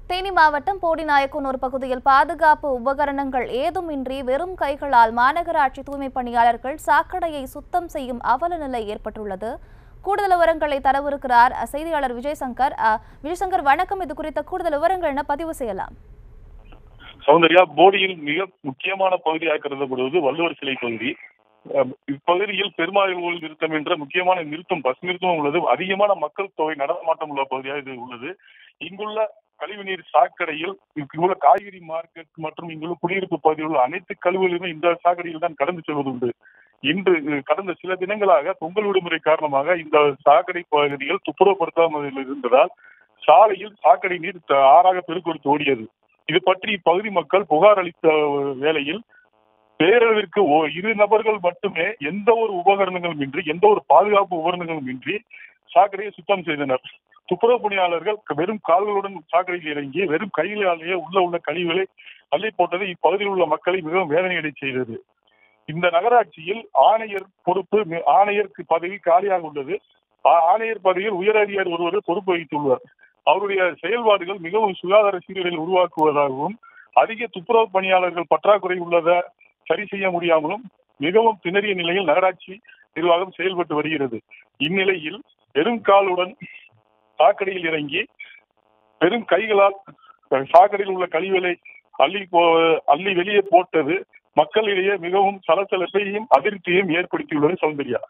தேனி மாவட்டம் போடிநாயக்கனூர் பகுதியில் பாதுகாப்பு உபகரணங்கள் ஏதுமின்றி வெறும் கைகளால் மாநகராட்சி தூய்மை பணியாளர்கள் சாக்கடையை சுத்தம் செய்யும் அவல நிலை ஏற்பட்டுள்ளது கூடுதல் விவரங்களை தரவிருக்கிறார் அஹ், செய்தியாளர் விஜயசங்கர் அஹ், விஜயசங்கர் வணக்கம் இது குறித்த கூடுதல் விவரங்கள் என்ன பதிவு செய்யலாம் சௌந்தர்யா போடியில் மிக முக்கியமான பகுதியாக கருதப்படுவது வள்ளுவர் சிலை பகுதி அஹ் இப்பகுதியில் பெருமாள் நிறுத்தம் என்ற முக்கியமான நிறுத்தம் பஸ் நிறுத்தம் உள்ளது அதிகமான மக்கள் தொகை நடமாட்டம் உள்ள பகுதியாக இது உள்ளது இங்குள்ள கழிவுநீர் சாக்கடையில் இங்குள்ள காய்கறி மார்க்கெட் மற்றும் இங்குள்ள குடியிருப்பு பகுதியில் உள்ள அனைத்து கழிவுகளுமே இந்த சாக்கடையில் தான் கடந்து செல்வது உண்டு இன்று அஹ், கடந்த சில தினங்களாக பொங்கல் விடுமுறை காரணமாக இந்த சாக்கடை பகுதிகள் துப்புரவுப்படுத்தாமல் இருந்ததால் சாலையில் சாக்கடை நீர் த- ஆறாக பெருக்கெடுத்து ஓடியது இது பற்றி இப்பகுதி மக்கள் புகார் அளித்த வேளையில் பேரளவிற்கு ஓ- இரு நபர்கள் மட்டுமே எந்த ஒரு உபகரணங்களும் இன்றி எந்த ஒரு பாதுகாப்பு உபகரணங்களும் இன்றி சாக்கடையை சுத்தம் செய்தனர் துப்புரவு பணியாளர்கள் வெறும் கால்களுடன் சாக்கடையில் இறங்கி வெறும் கைகளாலேயே உள்ள உள்ள கழிவுகளை அள்ளி போட்டது இப்பகுதியில் உள்ள மக்களை மிகவும் வேதனையடை செய்தது இந்த நகராட்சியில் ஆணையர் பொறுப்பு மி- ஆணையருக்கு பதவி காலியாக உள்ளது ஆ- ஆணையர் பதவியில் உயர் அதிகாரி ஒருவர் பொறுப்பு வகித்துள்ளார் அவருடைய செயல்பாடுகள் மிகவும் சுகாதார சீர்கேடுகள் உருவாக்குவதாகவும் அதிக துப்புரவு பணியாளர்கள் பற்றாக்குறை உள்ளதை சரி செய்ய முடியாமலும் மிகவும் திணறிய நிலையில் நகராட்சி நிர்வாகம் செயல்பட்டு வருகிறது இந்நிலையில் வெறும் காலுடன் சாக்கடையில் இறங்கி வெறும் கைகளால் சாக்கடையில் உள்ள கழிவுகளை அள்ளி போ அள்ளி வெளியே போட்டது மக்களிடையே மிகவும் சலசலப்பையும் அதிருப்தியையும் ஏற்படுத்தியுள்ளது சௌந்தர்யா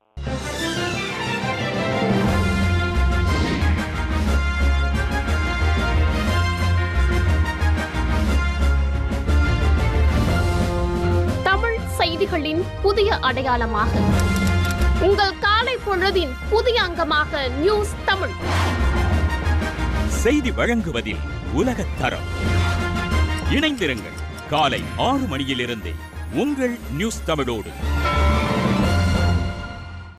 தமிழ் செய்திகளின் புதிய அடையாளமாக உங்கள் காலை பொழுதின் புதிய அங்கமாக நியூஸ் தமிழ் செய்தி வழங்குவதில் உலகத் தரம் இணைந்திருங்கள் காலை ஆறு மணியிலிருந்தே உங்கள் நியூஸ் தமிழோடு